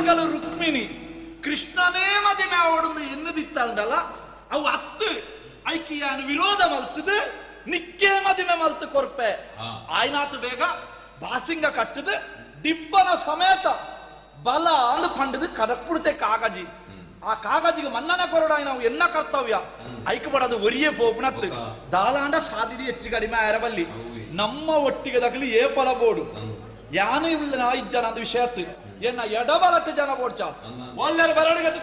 ಮಗಳು ರುಕ್ಮಿಣಿ ಕೃಷ್ಣನೇ ಮದಿಮೆ ಓಡುಂದು ಎನ್ನದಿತ್ತಂಡಲ್ಲ ಅವು ಹತ್ತು ಐಕಿಯಾನ ವಿರೋಧ ಮಲ್ತದು ನಿಕ್ಕೇ ಮದಿಮೆ ಮಲ್ತು ಕೊರ್ಪೆ ಹಾ. ಆಯ್ನಾತು ಬೇಗ ಬಾಸಿಂಗ ಕಟ್ಟದು ದಿಬ್ಬನ ಸಮೇತ ಬಲ ಅಂದು ಪಂಡದು ಕದಕ್ಬಿಡುತ್ತೆ ಕಾಗಜಿ ಆ ಕಾಗಜಿಗೆ ಮನ್ನನೆ ಕೊರಡಾಯಿ ನಾವು ಎನ್ನ ಕರ್ತವ್ಯ ಐಕ ಬಡದು ಒರಿಯೇ ಪೋಪುನತ್ತು ಒಕ್ಕ. ದಾಲಾಂಡ ಸಾದಿರಿ ಹೆಚ್ಚು ಕಡಿಮೆ ಆರಬಲ್ಲಿ ಹೌದು. ನಮ್ಮ ಒಟ್ಟಿಗೆ ತಗಲಿ ಏಪಲ ಬೋಡು ಯಾನು ಇಲ್ಲ ಇಜ್ಜನ ಅಂದ ವಿಷಯತ್ತು ಎನ್ನ ಎಡಬಲಟ್ಟು ಜನ ಬೋಡ್ಚ ಅನ್ನ. ಒಳ್ಳೆ ಬರಡಿಗೆ